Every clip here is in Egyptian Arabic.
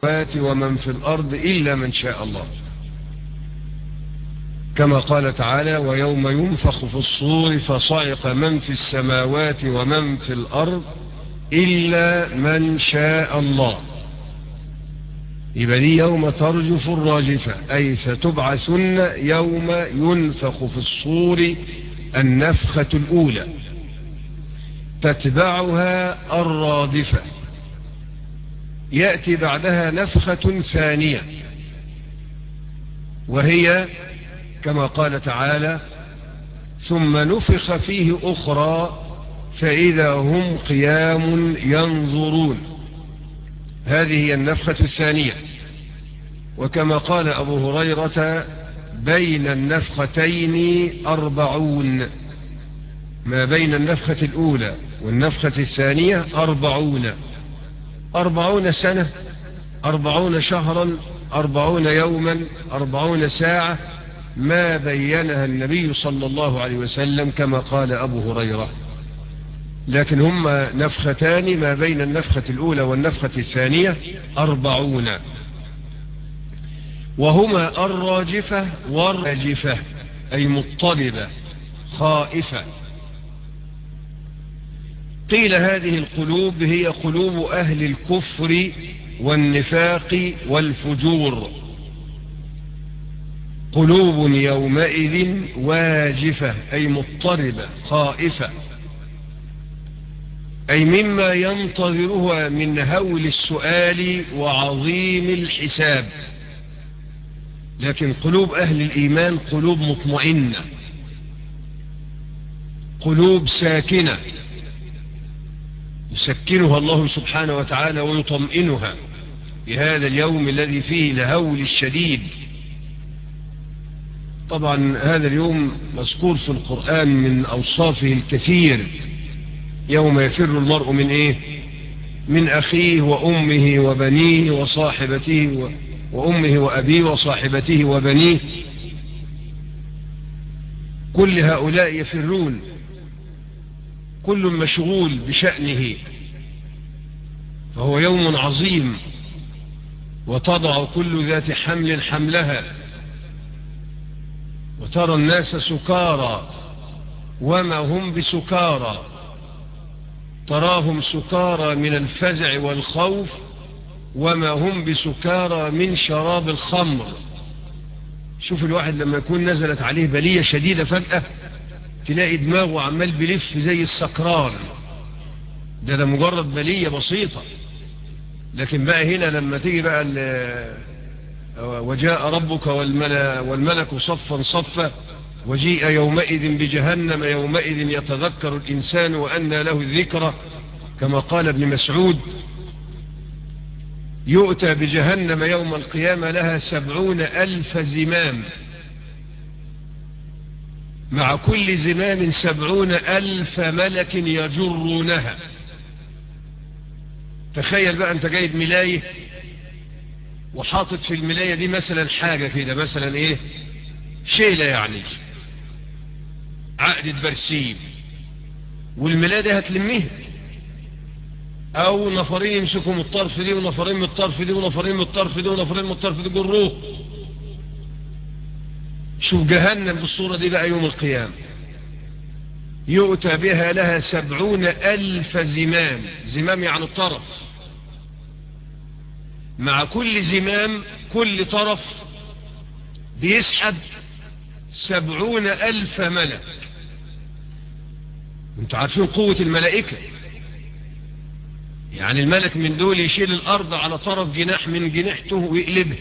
ومن في الأرض إلا من شاء الله كما قال تعالى ويوم ينفخ في الصور فصعق من في السماوات ومن في الأرض إلا من شاء الله يبقى دي يوم ترجف الراجفة أي ستبعثن يوم ينفخ في الصور النفخة الأولى تتبعها الرادفة يأتي بعدها نفخة ثانية وهي كما قال تعالى ثم نفخ فيه أخرى فإذا هم قيام ينظرون هذه هي النفخة الثانية وكما قال أبو هريرة بين النفختين أربعون ما بين النفخة الأولى والنفخة الثانية أربعون أربعون سنة أربعون شهرا أربعون يوما أربعون ساعة ما بينها النبي صلى الله عليه وسلم كما قال أبو هريرة لكن هما نفختان ما بين النفخة الأولى والنفخة الثانية أربعون وهما الراجفة والراجفة أي مضطربة خائفة قيل هذه القلوب هي قلوب أهل الكفر والنفاق والفجور قلوب يومئذ واجفة أي مضطربة خائفة أي مما ينتظرها من هول السؤال وعظيم الحساب لكن قلوب أهل الإيمان قلوب مطمئنة قلوب ساكنة يسكنها الله سبحانه وتعالى ويطمئنها بهذا اليوم الذي فيه الهول الشديد طبعا هذا اليوم مذكور في القرآن من أوصافه الكثير يوم يفر المرء من إيه من أخيه وأمه وبنيه وصاحبته وأمه وأبيه وصاحبته وبنيه كل هؤلاء يفرون كل مشغول بشأنه فهو يوم عظيم وتضع كل ذات حمل حملها وترى الناس سكارى وما هم بسكارى تراهم سكارى من الفزع والخوف وما هم بسكارى من شراب الخمر شوف الواحد لما يكون نزلت عليه بلية شديدة فجأة تلاقي دماغه عمال بلف زي السكران ده ده مجرد بلية بسيطة لكن بقى هنا لما تيجي بقى وجاء ربك والملك, والملك صفا صفا وجيء يومئذ بجهنم يومئذ يتذكر الإنسان وأن له الذكرى كما قال ابن مسعود يؤتى بجهنم يوم القيامة لها سبعون ألف زمام مع كل زمام سبعون ألف ملك يجرونها تخيل بقى أنت جايب ملاية وحاطط في الملاية دي مثلا حاجة كده مثلا إيه شيلة يعني عقدة برسيم والملاية دي هتلميها او نفرين يمسكوا من الطرف دي ونفرين من الطرف دي ونفرين من الطرف دي ونفرين من الطرف دي جروه شوف جهنم بالصورة دي بقى يوم القيامة يؤتى بها لها سبعون ألف زمام زمام يعني الطرف مع كل زمام كل طرف بيسحب سبعون ألف ملك انتوا عارفين قوة الملائكة يعني الملك من دول يشيل الأرض على طرف جناح من جناحته ويقلبه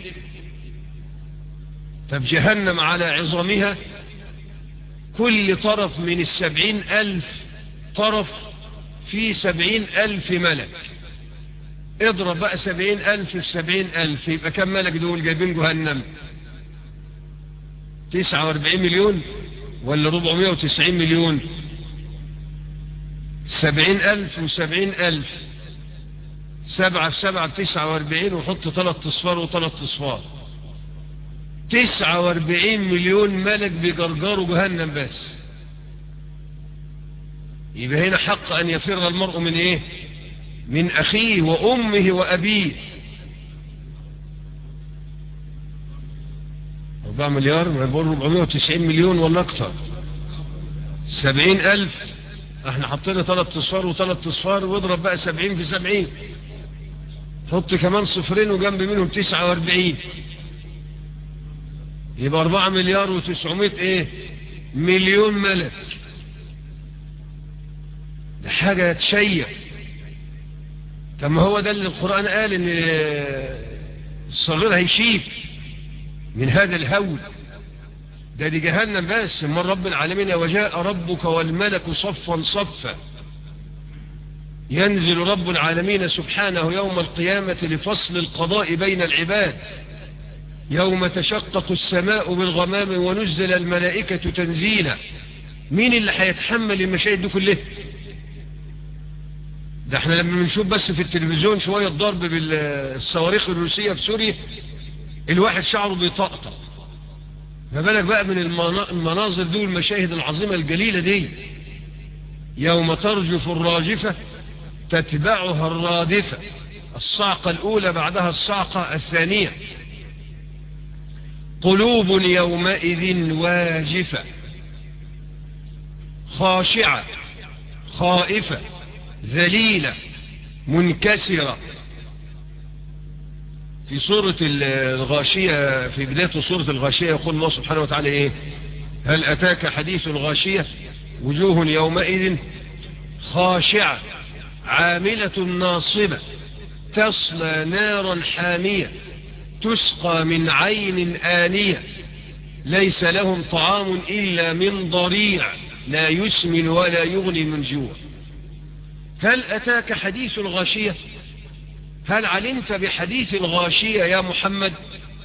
ففي جهنم على عظمها كل طرف من السبعين ألف طرف في سبعين ألف ملك اضرب بقى سبعين ألف في سبعين ألف يبقى كم ملك دول جايبين جهنم تسعة واربعين مليون ولا ربعمية وتسعين مليون سبعين ألف وسبعين ألف سبعة في سبعة بتسعة واربعين وحط ثلاث اصفار وثلاث اصفار تسعة واربعين مليون ملك بجرجروا جهنم بس يبقى هنا حق أن يفر المرء من إيه من أخيه وأمه وأبيه 4 مليار ما يبقوا 490 مليون ولا اكتر 70 ألف احنا حطينا ثلاث اصفار وثلاث اصفار واضرب بقى 70 في 70 حط كمان صفرين وجنب منهم 49 يبقى 4 مليار و900 ايه مليون ملك ده حاجة تشيع طب ما هو ده اللي القرآن قال ان الصغير هيشيف من هذا الهول ده دي جهنم بس من رب العالمين وجاء ربك والملك صفا صفا ينزل رب العالمين سبحانه يوم القيامة لفصل القضاء بين العباد يوم تشقق السماء بالغمام ونزل الملائكة تنزيلا مين اللي هيتحمل المشاهد دي كلها ده احنا لما بنشوف بس في التلفزيون شوية ضرب بالصواريخ الروسية في سوريا الواحد شعره بيطقطق ما بالك بقى من المناظر دي والمشاهد العظيمة الجليلة دي يوم ترجف الراجفة تتبعها الرادفة الصعقة الأولى بعدها الصعقة الثانية قلوب يومئذ واجفة خاشعة خائفة ذليلة منكسرة في سورة الغاشية في بداية سورة الغاشية يقول الله سبحانه وتعالى ايه هل اتاك حديث الغاشية وجوه يومئذ خاشعة عاملة ناصبة تصلى نارا حامية تسقى من عين آنية ليس لهم طعام إلا من ضريع لا يسمن ولا يغني من جوع هل أتاك حديث الغاشية هل علمت بحديث الغاشية يا محمد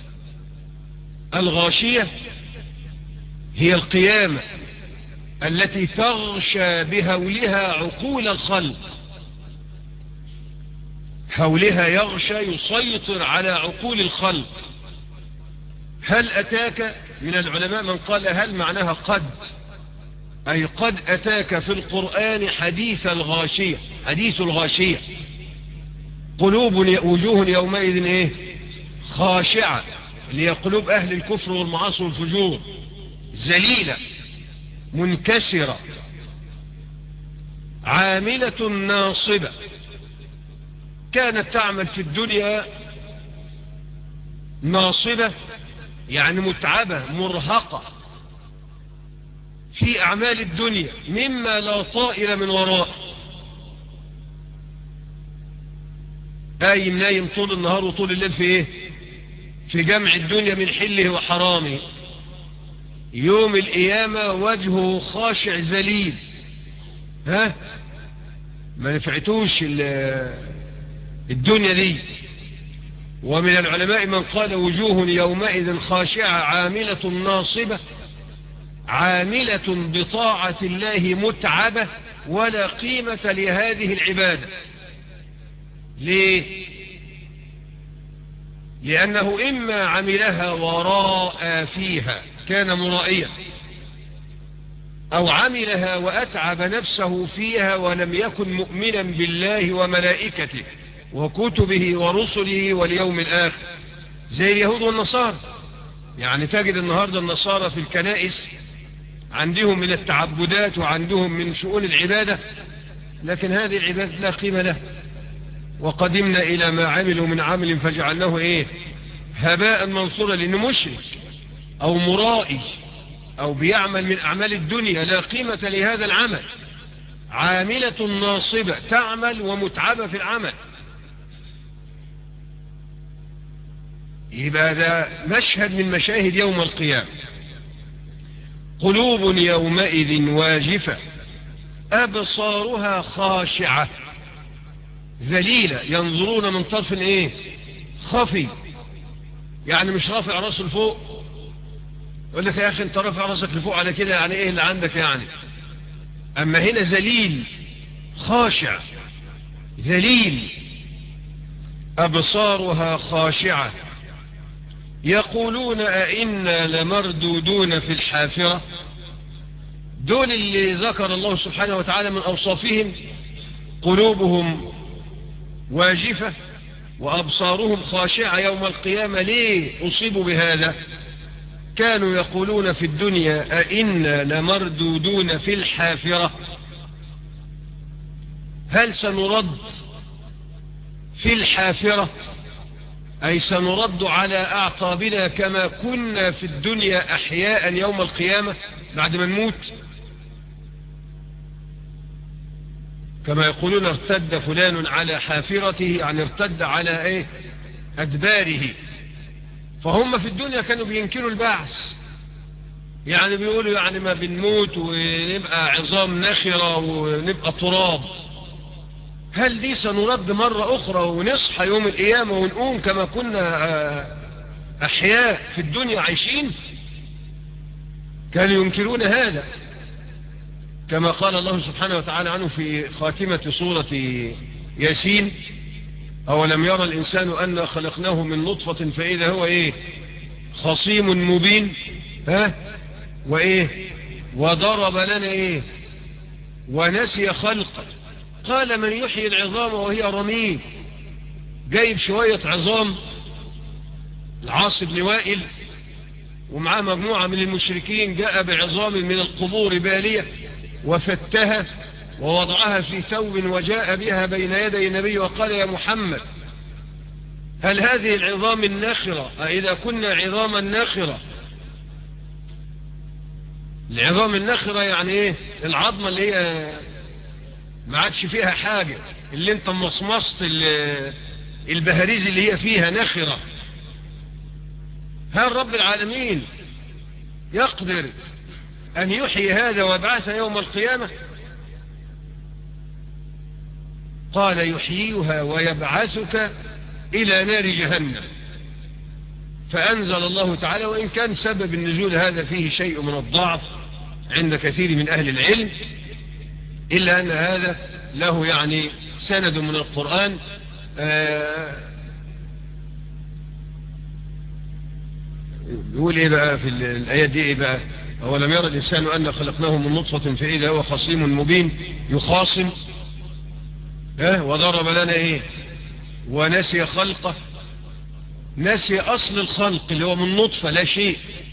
الغاشية هي القيامة التي تغشى بهولها عقول الخلق هولها يغشى يسيطر على عقول الخلق هل أتاك من العلماء من قال هل معناها قد أي قد أتاك في القرآن حديث الغاشية حديث الغاشية قلوب وجوه يومئذ إيه خاشعة اللي هي قلوب أهل الكفر والمعاصي والفجور ذليلة منكسرة عاملة ناصبة كانت تعمل في الدنيا ناصبة يعني متعبة مرهقة في أعمال الدنيا مما لا طائل من وراء قايم نايم طول النهار وطول الليل في ايه في جمع الدنيا من حله وحرامه يوم القيامة وجهه خاشع ذليل ها ما نفعتوش الدنيا دي ومن العلماء من قال وجوه يومئذ خاشعة عاملة ناصبة عاملة بطاعة الله متعبة ولا قيمة لهذه العبادة ليه لأنه إما عملها وراء فيها كان مرائيا أو عملها وأتعب نفسه فيها ولم يكن مؤمنا بالله وملائكته وكتبه ورسله واليوم الآخر زي اليهود والنصارى يعني تجد النهاردة النصارى في الكنائس عندهم من التعبدات وعندهم من شؤون العبادة لكن هذه العبادة لا قيمة له وقدمنا إلى ما عملوا من عمل فجعلناه إيه هباء منصورا لأنه مشرك أو مرائي أو بيعمل من أعمال الدنيا لا قيمة لهذا العمل عاملة ناصبة تعمل ومتعبة في العمل يبقى ده مشهد من مشاهد يوم القيامة قلوب يومئذ واجفة أبصارها خاشعة ذليلة ينظرون من طرف ايه خفي يعني مش رافع راسه لفوق يقول لك يا اخي انت رافع راسك لفوق على كده يعني ايه اللي عندك يعني اما هنا ذليل خاشع ذليل ابصارها خاشعة يقولون أئنا لمردودون في الحافرة دول اللي ذكر الله سبحانه وتعالى من أوصافهم قلوبهم واجفة وأبصارهم خاشعة يوم القيامة ليه أصيبوا بهذا كانوا يقولون في الدنيا أئنا لمردودون في الحافرة هل سنرد في الحافرة أي سنرد على أعقابنا كما كنا في الدنيا أحياء يوم القيامة بعد ما نموت كما يقولون ارتد فلان على حافرته يعني ارتد على ايه أدباره فهم في الدنيا كانوا بينكروا البعث يعني بيقولوا يعني ما بنموت ونبقى عظام نخرة ونبقى تراب هل دي سنرد مرة أخرى ونصحى يوم القيامة ونقوم كما كنا أحياء في الدنيا عايشين كانوا ينكرون هذا كما قال الله سبحانه وتعالى عنه في خاتمة سورة ياسين أولم يرى الإنسان أن خلقناه من نطفة فإذا هو إيه خصيم مبين ها وإيه وضرب لنا إيه ونسي خلقه قال من يحيي العظام وهي رميم جايب شوية عظام العاص بن وائل ومعاه مجموعة من المشركين جاء بعظام من القبور بالية وفتها ووضعها في ثوب وجاء بها بين يدي النبي وقال يا محمد هل هذه العظام النخرة إذا كنا عظاما نخرة العظام النخرة يعني ايه العظمة اللي هي ما عادش فيها حاجة اللي انت مصمصت البهاريز اللي هي فيها نخرة هل رب العالمين يقدر أن يحيي هذا وابعث يوم القيامة قال يحييها ويبعثك إلى نار جهنم فأنزل الله تعالى وإن كان سبب النزول هذا فيه شيء من الضعف عند كثير من أهل العلم إلا أن هذا له يعني سند من القرآن يقول إيه بقى في الآيات دي إيه بقى أولم يرى الإنسان أن خلقناه من نطفة فإذا هو خصيم مبين يخاصم اه وضرب لنا إيه ونسي خلقه نسي أصل الخلق اللي هو من نطفة لا شيء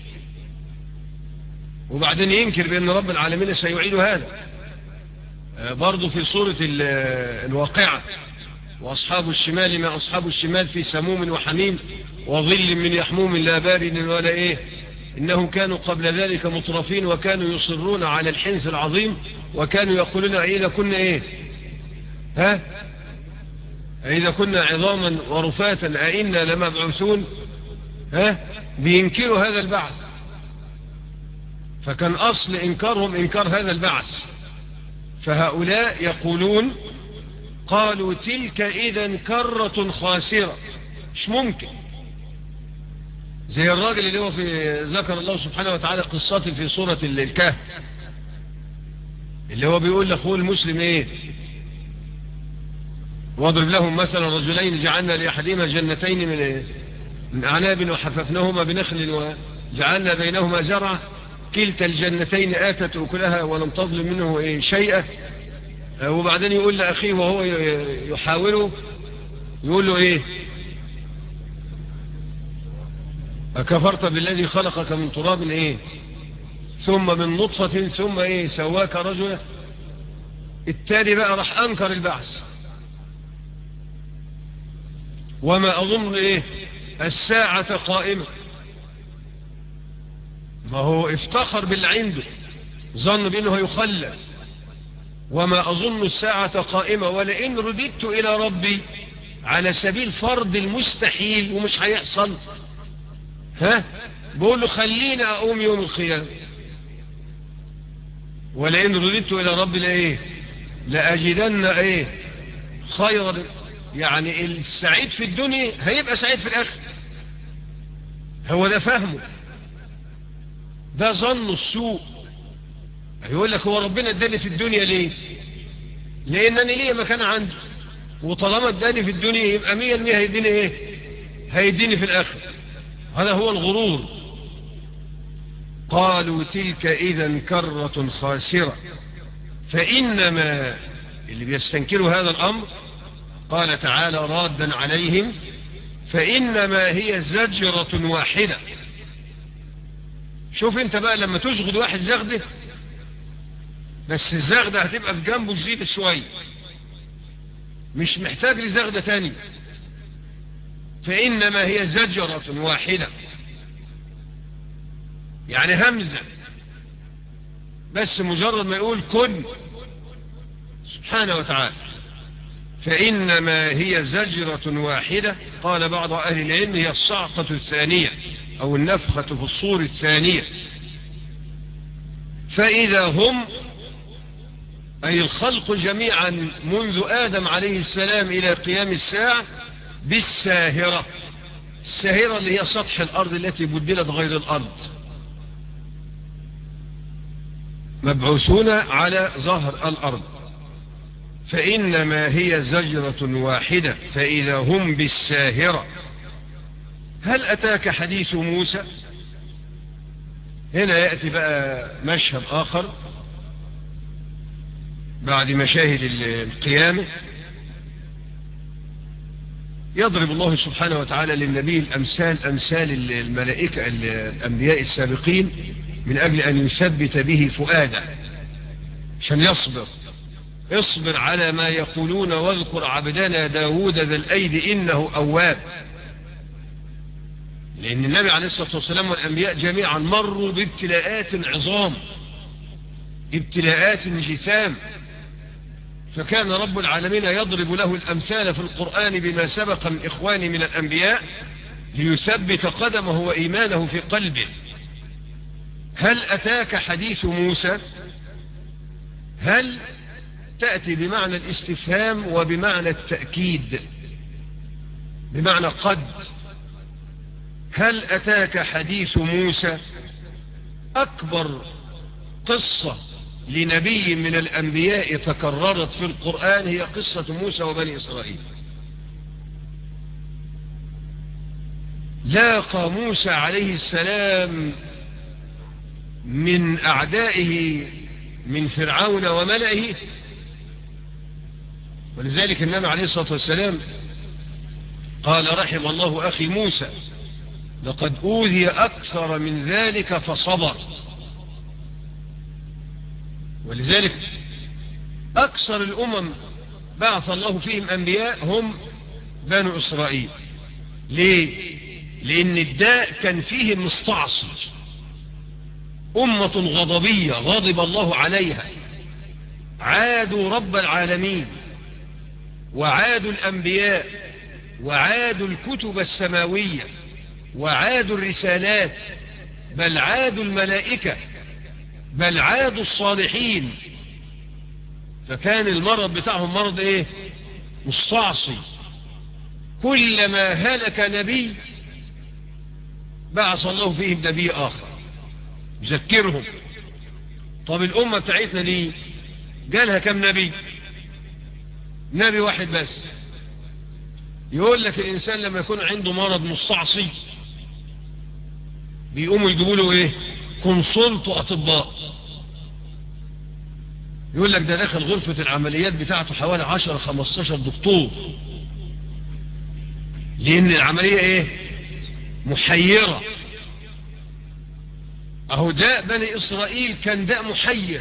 وبعدين ينكر بأن رب العالمين سيعيد هذا برضو في صورة الواقعة وأصحاب الشمال ما أصحاب الشمال في سموم وحميم وظل من يحموم لا بارد ولا إيه إنهم كانوا قبل ذلك مطرفين وكانوا يصرون على الحنس العظيم وكانوا يقولون إذا كنا إيه ها إذا كنا عظاما ورفاتا أئنا لمبعوثون ها بينكروا هذا البعث فكان أصل إنكارهم إنكار هذا البعث فهؤلاء يقولون قالوا تلك إذا كرة خاسرة مش ممكن زي الراجل اللي هو في ذكر الله سبحانه وتعالى قصته في سورة الكهف اللي هو بيقول لأخوه المسلم ايه واضرب لهم مثلا رجلين جعلنا لأحدهما جنتين من من أعناب وحففناهما بنخل وجعلنا بينهما زرعا كلتا الجنتين آتت أكلها ولم تظلم منه إيه شيئا وبعدين يقول لأخيه وهو يحاوله يقول له إيه أكفرت بالذي خلقك من تراب إيه ثم من نطفة ثم إيه سواك رجلا التالي بقى راح أنكر البعث وما أظن إيه الساعة قائمة ما هو افتخر باللي عنده ظن بأنه يخلى وما أظن الساعة قائمة ولئن رددت إلى ربي على سبيل فرض المستحيل ومش هيحصل ها بقول له خليني أقوم يوم القيامة ولئن رددت إلى ربي لإيه لأجدن إيه خيرا يعني السعيد في الدنيا هيبقى سعيد في الآخر هو ده فهمه ده ظن السوء يقول لك هو ربنا اداني في الدنيا ليه لانني ليه مكان عنده وطالما اداني في الدنيا يبقى مية المية هيديني ايه هيديني في الاخر هذا هو الغرور قالوا تلك اذا كرة خاسرة فانما اللي بيستنكروا هذا الامر قال تعالى رادا عليهم فانما هي زجرة واحدة شوف انت بقى لما تشغل واحد زغده بس الزغده هتبقى في جنبه شديدة شوية مش محتاج لزغده تاني فإنما هي زجرة واحدة يعني همزة بس مجرد ما يقول كن سبحانه وتعالى فإنما هي زجرة واحدة قال بعض أهل العلم هي الصعقة الثانية أو النفخة في الصور الثانية فإذا هم أي الخلق جميعا منذ آدم عليه السلام إلى قيام الساعة بالساهرة الساهرة اللي هي سطح الأرض التي بدلت غير الأرض مبعوثون على ظهر الأرض فإنما هي زجرة واحدة فإذا هم بالساهرة هل أتاك حديث موسى هنا يأتي بقى مشهد آخر بعد مشاهد القيامة يضرب الله سبحانه وتعالى للنبي الأمثال أمثال الملائكة الأنبياء السابقين من أجل أن يثبت به فؤاده عشان يصبر اصبر على ما يقولون واذكر عبدنا داود ذا الأيد إنه أواب لأن النبي عليه الصلاة والسلام والأنبياء جميعا مروا بابتلاءات عظام ابتلاءات جثام فكان رب العالمين يضرب له الأمثال في القرآن بما سبق من إخوان من الأنبياء ليثبت قدمه وإيمانه في قلبه هل أتاك حديث موسى هل تأتي بمعنى الاستفهام وبمعنى التأكيد بمعنى قد هل أتاك حديث موسى أكبر قصة لنبي من الأنبياء تكررت في القرآن هي قصة موسى وبني إسرائيل لاقى موسى عليه السلام من أعدائه من فرعون وملئه ولذلك النبي عليه الصلاة والسلام قال رحم الله أخي موسى لقد أوذي أكثر من ذلك فصبر ولذلك أكثر الأمم بعث الله فيهم أنبياء هم بنو إسرائيل ليه؟ لأن الداء كان فيه مستعصي أمة غضبية غضب الله عليها عادوا رب العالمين وعادوا الأنبياء وعادوا الكتب السماوية وعادوا الرسالات بل عادوا الملائكة بل عادوا الصالحين فكان المرض بتاعهم مرض ايه مستعصي كلما هلك نبي بعث الله فيهم نبي آخر يذكرهم طب الأمة بتاعتنا دي جالها كم نبي نبي واحد بس يقول لك الإنسان لما يكون عنده مرض مستعصي بيقوموا يجيبوا له ايه كونسلت اطباء يقول لك ده داخل غرفة العمليات بتاعته حوالي 10 15 دكتور لان العملية ايه محيرة اهو داء بني اسرائيل كان داء محير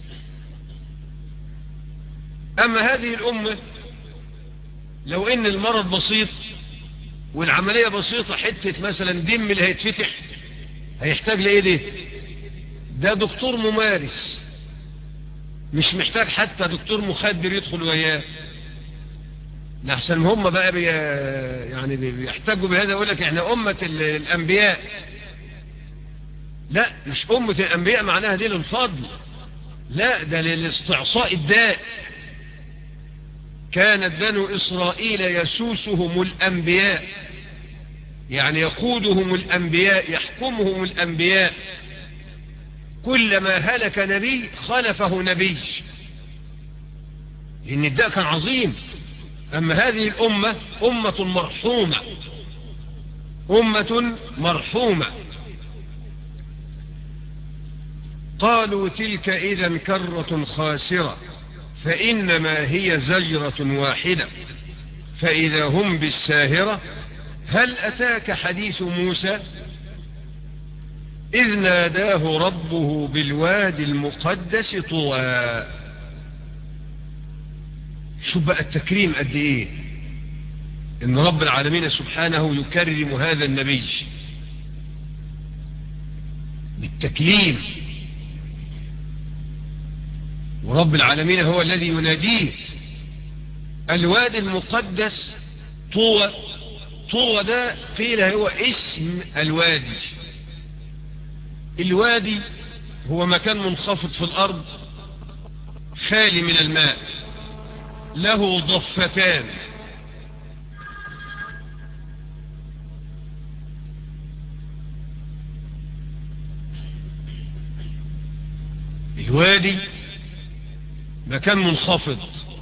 اما هذه الامة لو ان المرض بسيط والعملية بسيطة حتة مثلا دم اللي هيتفتح هيحتاج لايه ده ده دكتور ممارس مش محتاج حتى دكتور مخدر يدخل وياه لحسن هم بقى بي يعني بيحتاجوا بهذا يقول لك احنا أمة الأنبياء لا مش أمة الأنبياء معناها دي للفضل لا ده للاستعصاء الداء كانت بنو إسرائيل يسوسهم الأنبياء يعني يقودهم الأنبياء يحكمهم الأنبياء كلما هلك نبي خلفه نبي لأن الداء كان عظيم أما هذه الأمة أمة مرحومة أمة مرحومة قالوا تلك إذا كرة خاسرة فإنما هي زجرة واحدة فإذا هم بالساهرة هل أتاك حديث موسى إذ ناداه ربه بالوادي المقدس طوى شوف بقى التكريم قد ايه ان رب العالمين سبحانه يكرم هذا النبي بالتكليم ورب العالمين هو الذي يناديه الوادي المقدس طوى طوى ده قيل هو اسم الوادي الوادي هو مكان منخفض في الأرض خالي من الماء له ضفتان الوادي مكان منخفض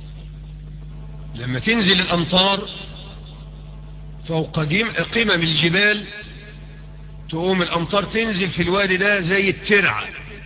لما تنزل الأمطار فوق قمم الجبال تقوم الأمطار تنزل في الوادي ده زي الترعة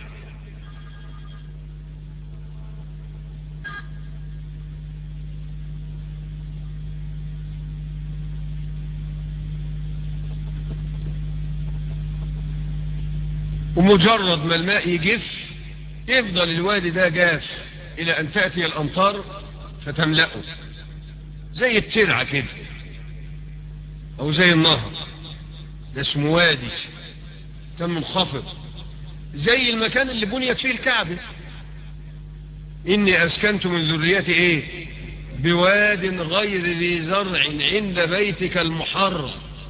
ومجرد ما الماء يجف يفضل الوادي ده جاف إلى أن تأتي الأمطار فتملأه زي الترعة كده أو زي النهر ده اسمه وادي كان منخفض زي المكان اللي بنيت فيه الكعبة إني أسكنت من ذريتي إيه بواد غير ذي زرع عند بيتك المحرم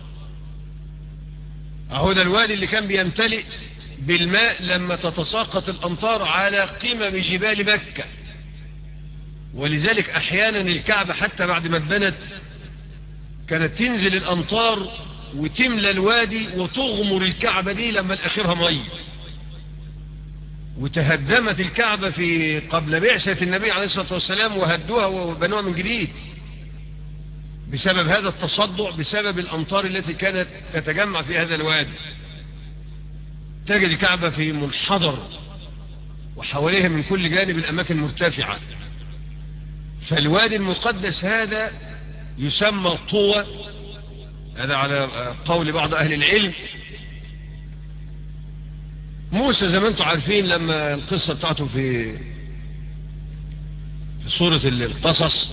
أهو ده الوادي اللي كان بيمتلئ بالماء لما تتساقط الأمطار على قمم جبال مكة ولذلك أحيانا الكعبة حتى بعد ما اتبنت كانت تنزل الأمطار وتملى الوادي وتغمر الكعبة دي لما الأخيرها مية وتهدمت الكعبة في قبل بعثة النبي عليه الصلاة والسلام وهدوها وبنوها من جديد بسبب هذا التصدع بسبب الأمطار التي كانت تتجمع في هذا الوادي تجد الكعبة في منحدر وحواليها من كل جانب الأماكن مرتفعة فالوادي المقدس هذا يسمى طوى هذا على قول بعض أهل العلم موسى زي ما انتم عارفين لما القصة بتاعته في في سورة القصص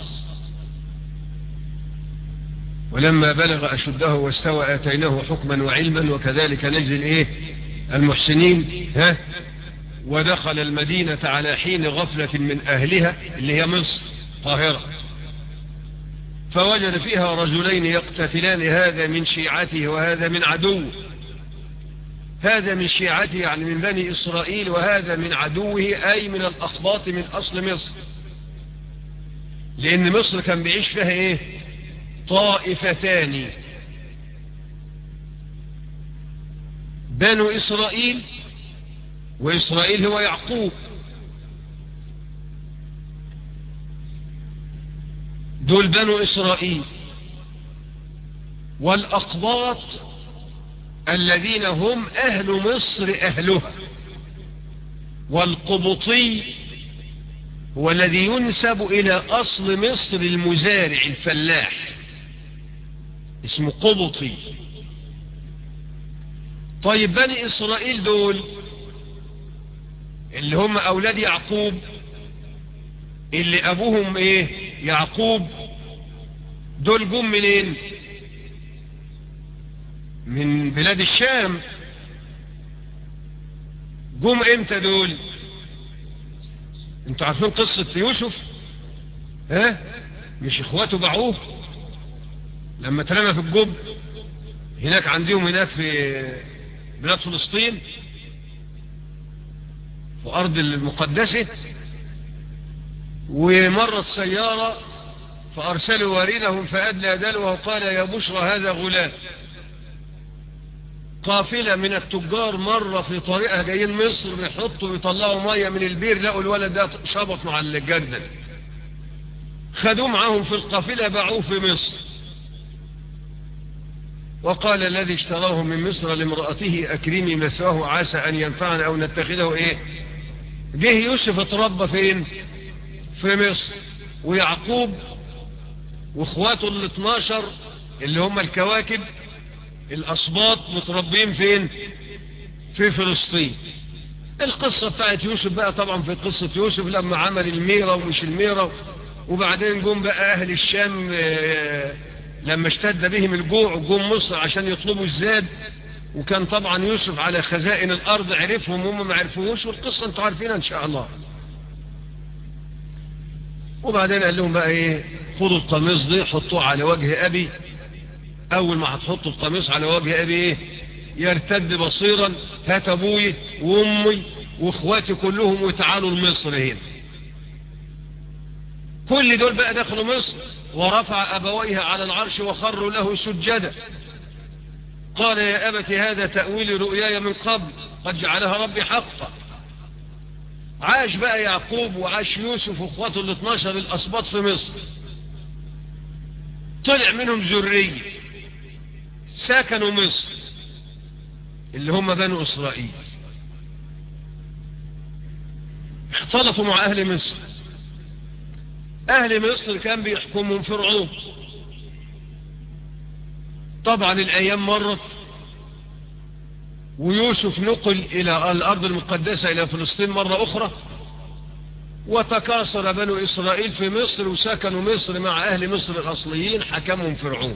ولما بلغ أشده واستوى آتيناه حكما وعلما وكذلك نجزي الايه المحسنين ها ودخل المدينة على حين غفلة من أهلها اللي هي مصر قاهرة فوجد فيها رجلين يقتتلان هذا من شيعته وهذا من عدوه هذا من شيعته يعني من بني إسرائيل وهذا من عدوه أي من الأخباط من أصل مصر لأن مصر كان بيعيش فيها إيه طائفتان بنو إسرائيل وإسرائيل هو يعقوب دول بنو إسرائيل والأقباط الذين هم أهل مصر أهلها والقبطي هو الذي ينسب إلى أصل مصر المزارع الفلاح اسمه قبطي طيب بني إسرائيل دول اللي هم أولاد يعقوب اللي أبوهم إيه يعقوب دول جم منين من بلاد الشام جم امتى دول انتوا عارفين قصة يوسف ها مش اخواته باعوه لما ترمى في الجب هناك عندهم هناك في بلاد فلسطين في أرض المقدسة ومرت سيارة فأرسلوا واردهم فأدلى دلوه وقال يا بشرى هذا غلام قافلة من التجار مرة في طريقها جايين مصر بيحطوا بيطلعوا مية من البير لقوا الولد ده شبط مع الجردل خدوه معاهم في القافلة باعوه في مصر وقال الذي اشتراه من مصر لامرأته أكرمي مثواه عسى أن ينفعنا أو نتخذه إيه جه يوسف اتربى فين في مصر ويعقوب واخواته ال 12 اللي هم الكواكب الأصباط متربين فين في فلسطين القصة بتاعت يوسف بقى طبعا في قصة يوسف لما عمل الميرة ومش الميرة وبعدين جم بقى أهل الشام لما اشتد بهم الجوع جم مصر عشان يطلبوا الزاد وكان طبعا يوسف على خزائن الأرض عرفهم هم ما عرفوهوش والقصة انتوا عارفينها ان شاء الله وبعدين قال لهم بقى ايه خدوا القميص دي حطوه على وجه ابي اول ما هتحطوا القميص على وجه ابي ايه يرتد بصيرا هات ابوي وامي واخواتي كلهم وتعالوا لمصر هنا كل دول بقى دخلوا مصر ورفع ابويه على العرش وخروا له سجدا قال يا أبت هذا تأويل رؤياي من قبل قد جعلها ربي حقا عاش بقى يعقوب وعاش يوسف واخواته ال 12 الأسباط في مصر طلع منهم ذرية سكنوا مصر اللي هم بنو إسرائيل اختلطوا مع أهل مصر أهل مصر كان بيحكمهم فرعون طبعا الأيام مرت ويوسف نقل إلى الأرض المقدسة إلى فلسطين مرة أخرى وتكاثر بنو إسرائيل في مصر وسكنوا مصر مع أهل مصر الأصليين حكمهم فرعون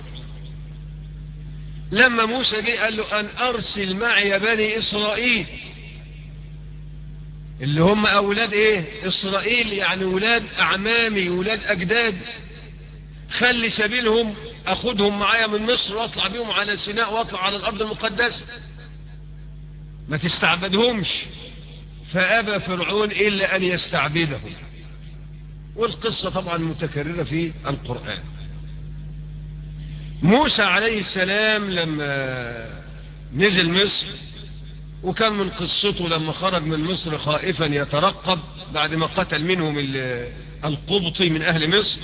لما موسى جه قال له أن أرسل معي بني إسرائيل اللي هم أولاد إيه إسرائيل يعني ولاد أعمامي ولاد أجداد خلي سبيلهم أخدهم معايا من مصر وأطلع بيهم على سيناء وأطلع على الأرض المقدسة ما تستعبدهمش فأبى فرعون إلا أن يستعبدهم والقصة طبعا متكررة في القرآن موسى عليه السلام لما نزل مصر وكان من قصته لما خرج من مصر خائفا يترقب بعد ما قتل منهم القبطي من أهل مصر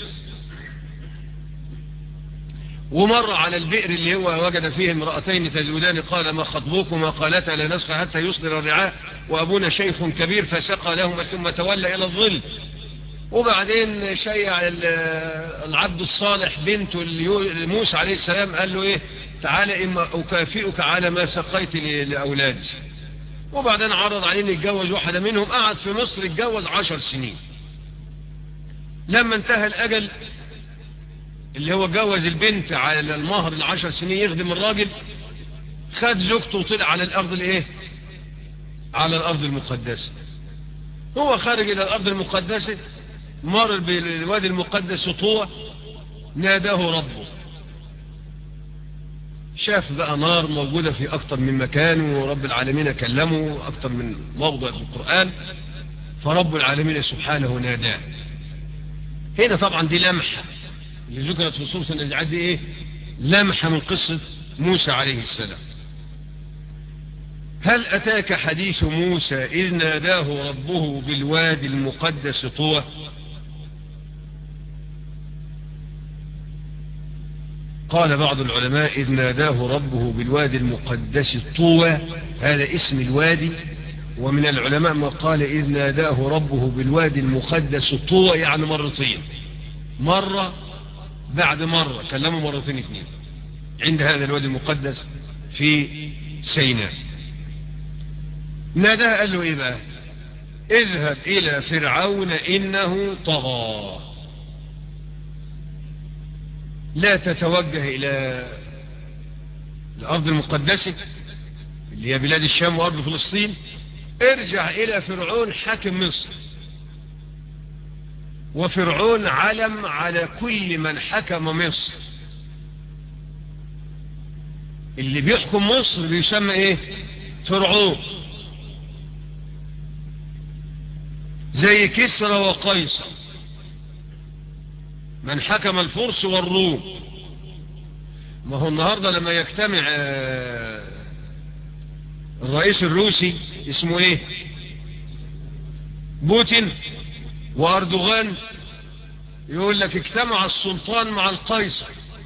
ومر على البئر اللي هو وجد فيه امرأتين تزودان قال ما خطبكما قالتا لا نسقى حتى يصدر الرعاء وأبونا شيخ كبير فسقى لهما ثم تولى إلى الظل وبعدين شيع العبد الصالح بنته موسى عليه السلام قال له ايه تعالى إما أكافئك على ما سقيت لأولادي وبعدين عرض عليه يتجوز واحدة منهم قعد في مصر اتجوز عشر سنين لما انتهى الأجل اللي هو جوز البنت على المهر العشر سنين يخدم الراجل خد زوجته وطلع على الأرض الايه على الأرض المقدسة هو خارج إلى الأرض المقدسة مر بالوادي المقدس طوى ناداه ربه شاف بقى نار موجودة في أكتر من مكان ورب العالمين كلمه أكتر من موضع في القرآن فرب العالمين سبحانه ناداه هنا طبعا دي لمحة اللي ذكرت في سورة النزعات دي ايه لمحة من قصة موسى عليه السلام هل أتاك حديث موسى إذ ناداه ربه بالوادي المقدس طوى قال بعض العلماء إذ ناداه ربه بالوادي المقدس طوى هذا اسم الوادي ومن العلماء ما قال إذ ناداه ربه بالوادي المقدس طوى يعني مرتين مرة بعد مرة كلمه مرتين اثنين عند هذا الوادي المقدس في سيناء ناداه قال له ايه بقى اذهب الى فرعون انه طغى لا تتوجه الى الارض المقدسة اللي هي بلاد الشام وارض فلسطين ارجع الى فرعون حاكم مصر وفرعون علم على كل من حكم مصر اللي بيحكم مصر بيسمى ايه فرعون زي كسرى وقيصر من حكم الفرس والروم ما هو النهاردة لما يجتمع الرئيس الروسي اسمه ايه بوتين واردوغان يقول لك اجتمع السلطان مع القيصر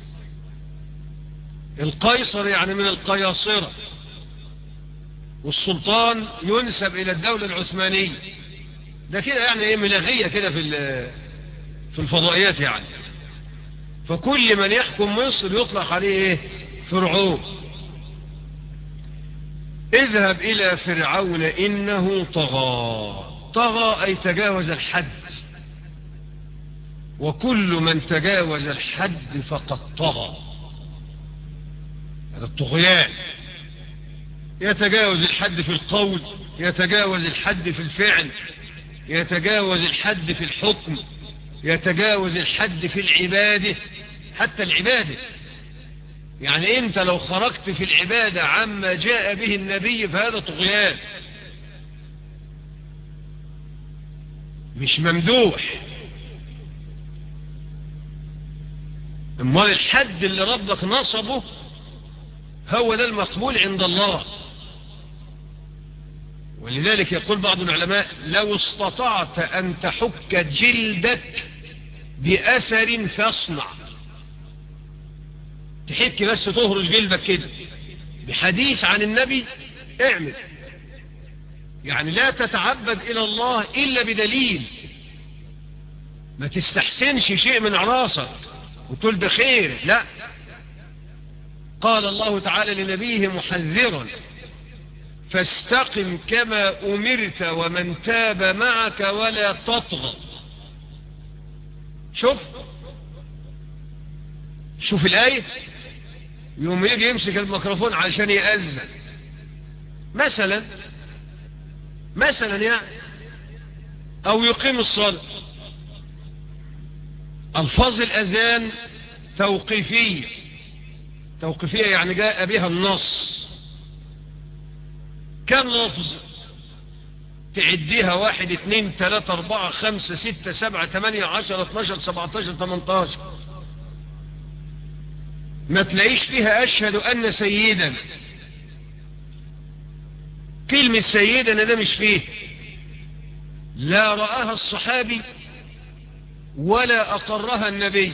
القيصر يعني من القياصرة والسلطان ينسب الى الدولة العثمانية ده كده يعني ايه ملاغية كده في في الفضائيات يعني فكل من يحكم مصر يطلق عليه ايه فرعون اذهب إلى فرعون إنه طغى طغى أي تجاوز الحد وكل من تجاوز الحد فقد طغى هذا الطغيان يتجاوز الحد في القول يتجاوز الحد في الفعل يتجاوز الحد في الحكم يتجاوز الحد في العبادة حتى العبادة يعني انت لو خرجت في العبادة عما جاء به النبي فهذا طغيان مش ممدوح امال الحد اللي ربك نصبه هو ده المقبول عند الله ولذلك يقول بعض العلماء لو استطعت أن تحك جلدك بأثر فاصنع تحك بس تهرج جلدك كده بحديث عن النبي اعمل يعني لا تتعبد إلى الله إلا بدليل ما تستحسنش شيء من راسك وتقول ده خير لا قال الله تعالى لنبيه محذرا فاستقم كما أمرت ومن تاب معك ولا تطغى شوف شوف الآية يوم يجي يمسك الميكروفون عشان يأذن مثلا مثلا يعني أو يقيم الصلاة ألفاظ الأذان توقيفية توقيفية يعني جاء بها النص كم لفظ تعديها واحد اتنين تلاتة اربعة خمسة ستة سبعة تمانية عشر اتناشر سبعتاشر تمنتاشر ما تلاقيش فيها أشهد أن سيدا كلمة سيدنا ده مش فيه لا رآها الصحابي ولا أقرها النبي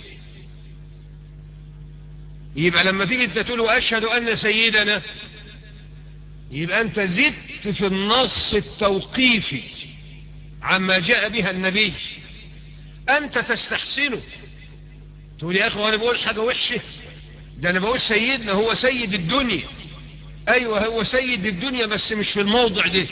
يبقى لما تيجي انت تقول أشهد أن سيدنا يبقى أنت زدت في النص التوقيفي عما جاء بها النبي أنت تستحسنه تقول يا أخي وأنا بقول حاجة وحشة ده أنا بقول سيدنا هو سيد الدنيا أيوة هو سيد الدنيا بس مش في الموضع ده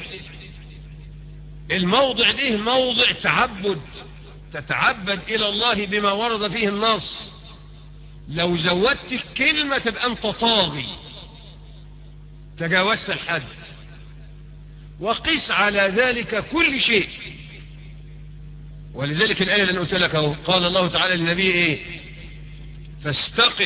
الموضع ده موضع تعبد تتعبد إلى الله بما ورد فيه النص لو زودت الكلمة تبقى أنت طاغي تجاوزت الحد وقس على ذلك كل شيء ولذلك الآية اللي قلت لك اهو قال الله تعالى للنبي إيه فاستقم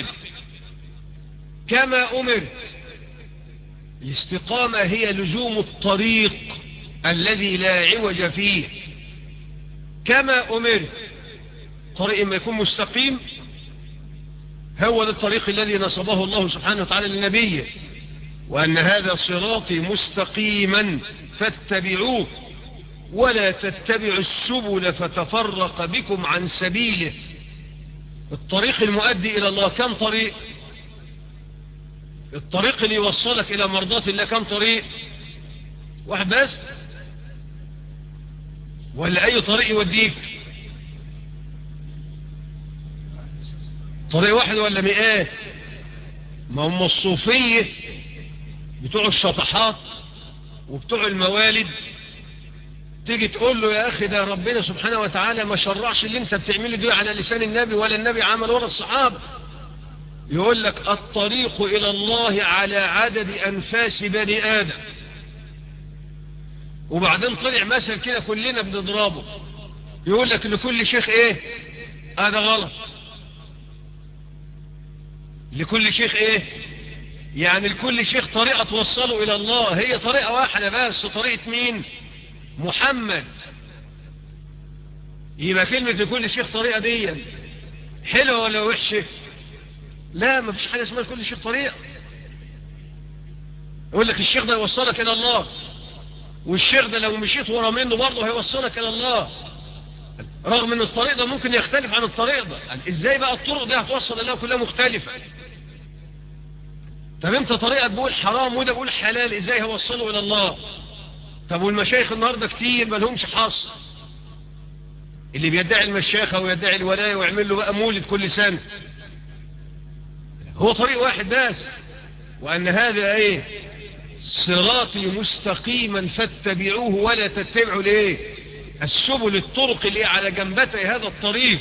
كما أمرت الاستقامة هي لزوم الطريق الذي لا عوج فيه كما أمرت طريق ما يكون مستقيم هو ده الطريق الذي نصبه الله سبحانه وتعالى لنبيه وأن هذا صراطي مستقيما فاتبعوه ولا تتبعوا السبل فتفرق بكم عن سبيله الطريق المؤدي إلى الله كم طريق الطريق اللي يوصلك إلى مرضات الله كم طريق واحد بس ولا أي طريق يوديك طريق واحد ولا مئات ما هم الصوفية بتوع الشطحات وبتوع الموالد تيجي تقول له يا أخي ده ربنا سبحانه وتعالى ما شرعش اللي انت بتعمله ده على لسان النبي ولا النبي عمل ولا الصحابة يقول لك الطريق إلى الله على عدد أنفاس بني آدم وبعدين طلع مثل كده كلنا بنضربه يقول لك لكل شيخ ايه هذا غلط لكل شيخ ايه يعني لكل شيخ طريقة توصله الى الله هي طريقة واحدة بس طريقة مين محمد يبقى كلمة لكل شيخ طريقة دي حلوة ولا وحشة لا ما فيش حاجة اسمها لكل شيخ طريقة يقول لك الشيخ ده يوصلك الى الله والشيخ ده لو مشيت ورا منه برضه هيوصلك الى الله رغم ان الطريق ده ممكن يختلف عن الطريق ده يعني ازاي بقى الطرق دي هتوصل الى كلها مختلفة طب انت طريقة تقول حرام وده بقول حلال ازاي هوصله الى الله طب والمشايخ النهاردة كتير ما لهمش حصر اللي بيدعي المشايخة ويدعي الولاية ويعمل له بقى مولد كل سنة هو طريق واحد بس وان هذا ايه صراطي مستقيما فاتبعوه ولا تتبعوا ليه السبل الطرق اللي على جنبتي هذا الطريق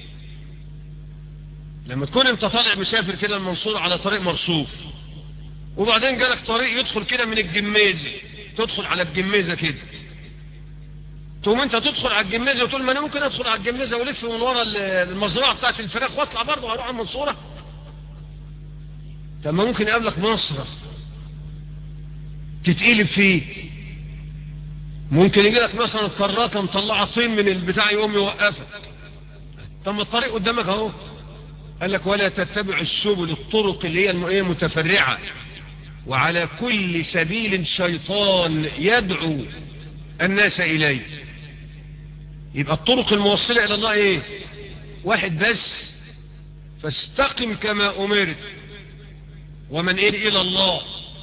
لما تكون انت طالع مسافر كده المنصور على طريق مرصوف وبعدين جالك طريق يدخل كده من الجميزة تدخل على الجميزة كده تقوم انت تدخل على الجميزة وتقول ما انا ممكن ادخل على الجميزة والف من ورا المزرعة بتاعت الفراخ واطلع برضه واروح على المنصورة طب ما ممكن يقابلك مصرف تتقلب فيه ممكن يجي لك مثلا كراكه مطلعه طين من البتاع يقوم يوقفك طب ما الطريق قدامك اهو قال لك ولا تتبع السبل الطرق اللي هي متفرعه وعلى كل سبيل شيطان يدعو الناس اليه يبقى الطرق الموصله الى الله ايه واحد بس فاستقم كما امرت ومن ايه الى الله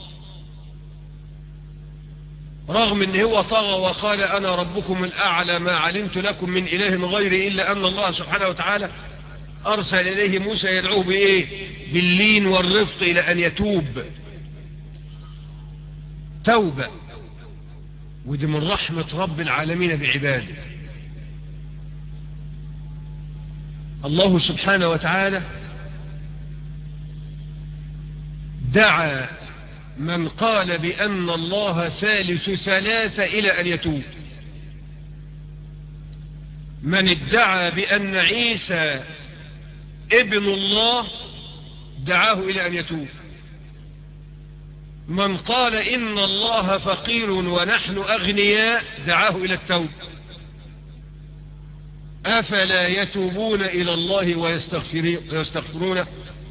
رغم ان هو طغى وقال انا ربكم الاعلى ما علمت لكم من اله غيري الا ان الله سبحانه وتعالى ارسل اليه موسى يدعوه بايه باللين والرفق الى ان يتوب توبة ودي من رحمة رب العالمين بعباده الله سبحانه وتعالى دعا من قال بأن الله ثالث ثلاثة إلى أن يتوب من ادعى بأن عيسى ابن الله دعاه إلى أن يتوب من قال إن الله فقير ونحن أغنياء دعاه إلى التوب أفلا يتوبون إلى الله ويستغفرونه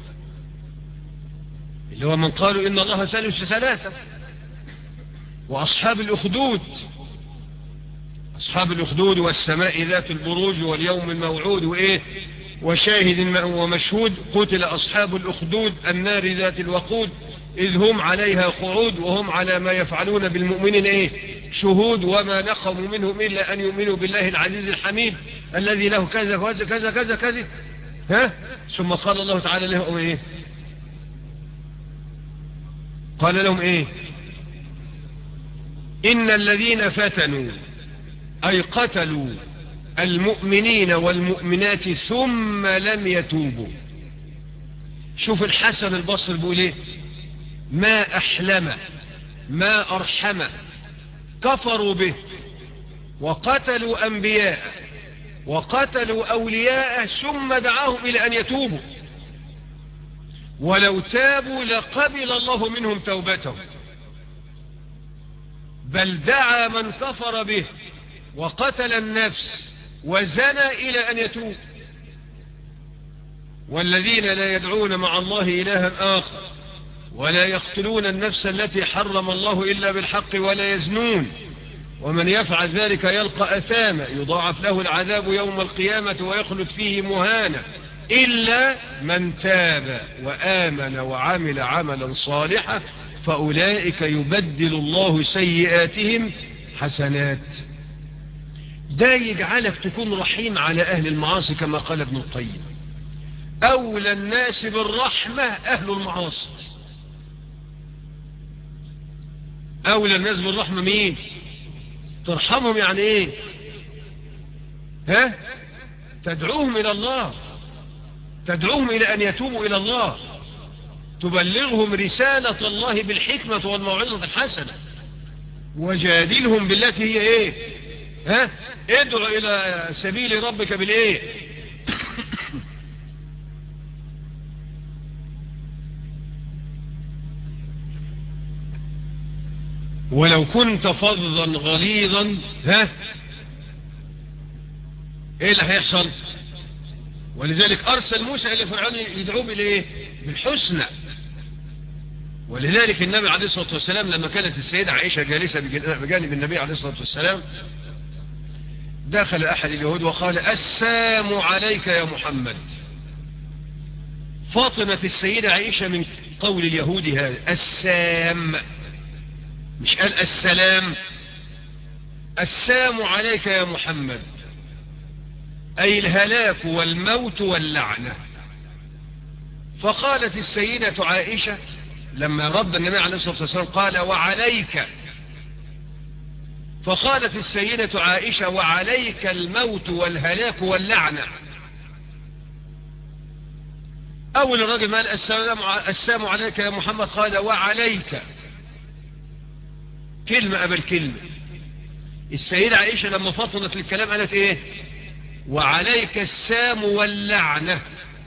اللي هو من قالوا إن الله ثالث ثلاثة وأصحاب الأخدود أصحاب الأخدود والسماء ذات البروج واليوم الموعود وإيه وشاهد ومشهود قتل أصحاب الأخدود النار ذات الوقود إذ هم عليها قعود وهم على ما يفعلون بالمؤمنين إيه شهود وما نقموا منهم إلا أن يؤمنوا بالله العزيز الحميد الذي له كذا كذا كذا كذا كذا ها ثم قال الله تعالى لهم إيه قال لهم ايه ان الذين فتنوا اي قتلوا المؤمنين والمؤمنات ثم لم يتوبوا شوف الحسن البصري بيقول ايه ما احلم ما ارحم كفروا به وقتلوا انبياء وقتلوا اولياء ثم دعاهم الى ان يتوبوا ولو تابوا لقبل الله منهم توبتهم بل دعا من كفر به وقتل النفس وزنى إلى أن يتوب والذين لا يدعون مع الله إلها آخر ولا يقتلون النفس التي حرم الله إلا بالحق ولا يزنون ومن يفعل ذلك يلقى أثاما يضاعف له العذاب يوم القيامة ويخلد فيه مهانا إلا من تاب وآمن وعمل عملا صالحا فأولئك يبدل الله سيئاتهم حسنات ده يجعلك تكون رحيم على أهل المعاصي كما قال ابن القيم أولى الناس بالرحمة أهل المعاصي أولى الناس بالرحمة مين ترحمهم يعني ايه ها تدعوهم إلى الله تدعوهم إلى أن يتوبوا إلى الله تبلغهم رسالة الله بالحكمة والموعظة الحسنة وجادلهم بالتي هي ايه ها ادعو الى سبيل ربك بالايه ولو كنت فظا غليظا ها ايه اللي هيحصل ولذلك ارسل موسى الى فرعون يدعوه بالايه بالحسنى ولذلك النبي عليه الصلاة والسلام لما كانت السيدة عائشة جالسة بجانب النبي عليه الصلاة والسلام دخل أحد اليهود وقال السلام عليك يا محمد فاطمة السيدة عائشة من قول اليهود هذا السام مش قال السلام السام عليك يا محمد أي الهلاك والموت واللعنة فقالت السيدة عائشة لما رد النبي عليه الصلاة والسلام قال وعليك فقالت السيدة عائشة وعليك الموت والهلاك واللعنة أول الرجل قال السلام, السلام عليك يا محمد قال وعليك كلمة قبل كلمة السيدة عائشة لما فطنت الكلام قالت ايه وعليك السام واللعنة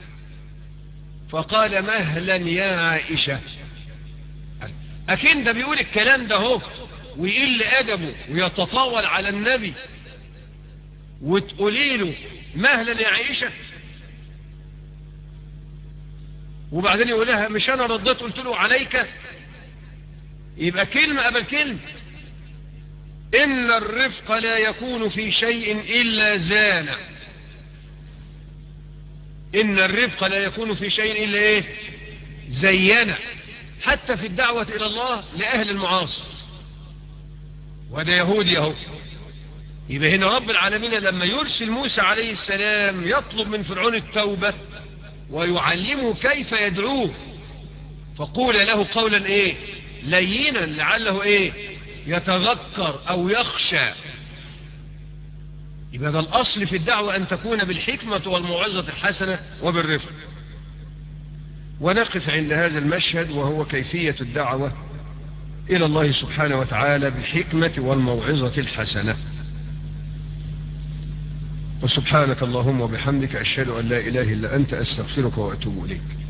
فقال مهلا يا عائشة أكن ده بيقول الكلام ده هو ويقل أدبه ويتطاول على النبي وتقولي له مهلا يا عائشة وبعدين يقول لها مش أنا رديت قلت له عليك يبقى كلمة قبل كلمة إن الرفق لا يكون في شيء إلا زان إن الرفق لا يكون في شيء إلا إيه زينا حتى في الدعوة إلى الله لأهل المعاصي وده يهودي اهو يبقى هنا رب العالمين لما يرسل موسى عليه السلام يطلب من فرعون التوبة ويعلمه كيف يدعوه فقول له قولا ايه لينا لعله ايه يتذكر او يخشى يبقى ده الاصل في الدعوة ان تكون بالحكمة والموعظة الحسنة وبالرفق ونقف عند هذا المشهد وهو كيفية الدعوة إلى الله سبحانه وتعالى بالحكمة والموعظة الحسنة وسبحانك اللهم وبحمدك أشهد أن لا إله إلا أنت أستغفرك وأتوب إليك